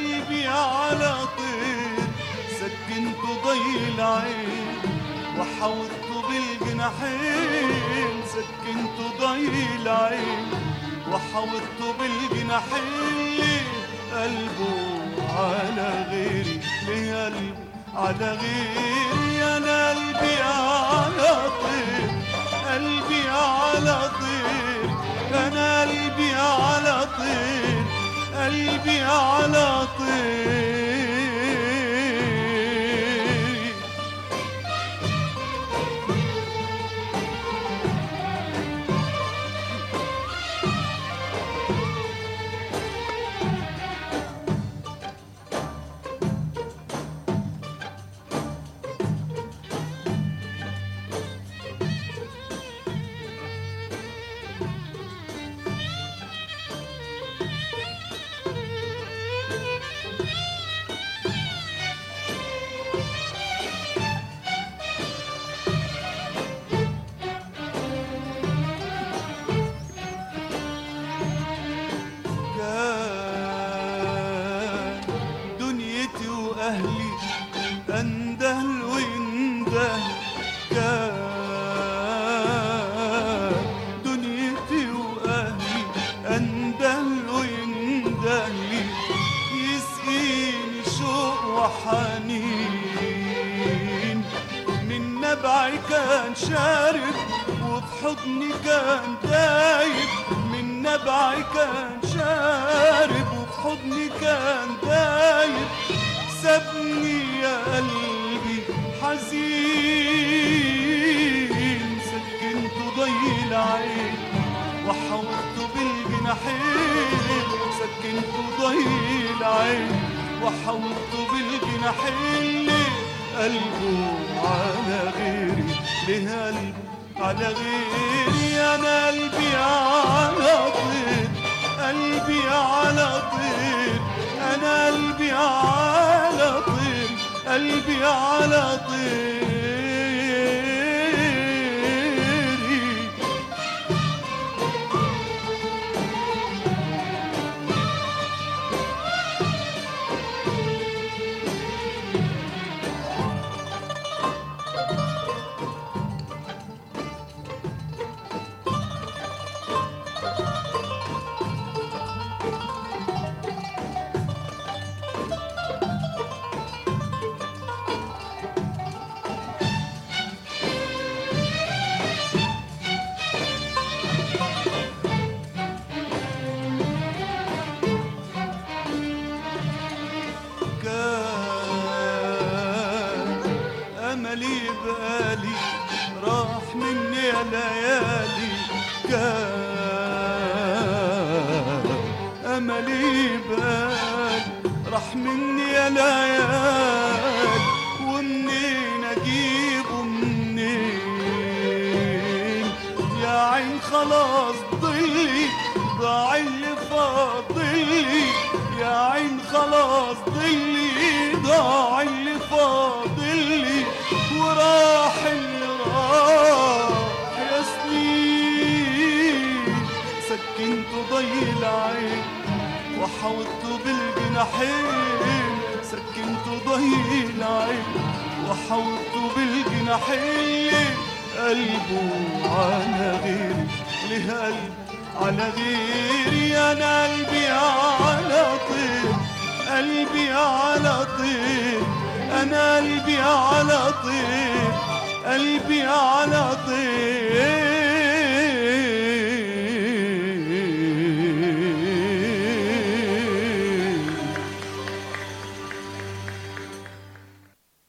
قلبي على طير سكنت ضي العين وحوطت بالجناحين سكنت ضي العين وحوطت بالجناحين قلبه على غيري ليه قلبه على غيري انا قلبي على طير قلبي على طير انا قلبي على طير قلبي على طير كان دنيتي واهلي اندهل ويندهل كان دنيتي واهلي اندهل ويندهل يسقيني شوق وحنين من نبعي كان شارب وفي حضني كان دايب من نبعي كان شارب وفي حضني كان دايب سابني يا قلبي حزين سكنت ضي العين وحوطت بالجناحين سكنت ضي العين وحوطت بالجناحين ليه قلبه على غيري ليه قلبه على غيري انا قلبي على طير قلبي على طير انا قلبي على طير قلبي على طير كان أملي بقالي راح مني يا ليالي كان أملي بقالي راح مني يا ليالي ومنين أجيبه منين يا عين خلاص ضلي ضاع اللي فاضلي يا عين خلاص ضلي ضاع اللي فاضلي وراح اللي راح يا سنين سكنت ضي العين وحوطت بالجناحين سكنت ضي العين وحوطت بالجناحين قلبه على غيري ليه قلبي على غيري انا قلبي على طير قلبي على طير انا قلبي على طير قلبي على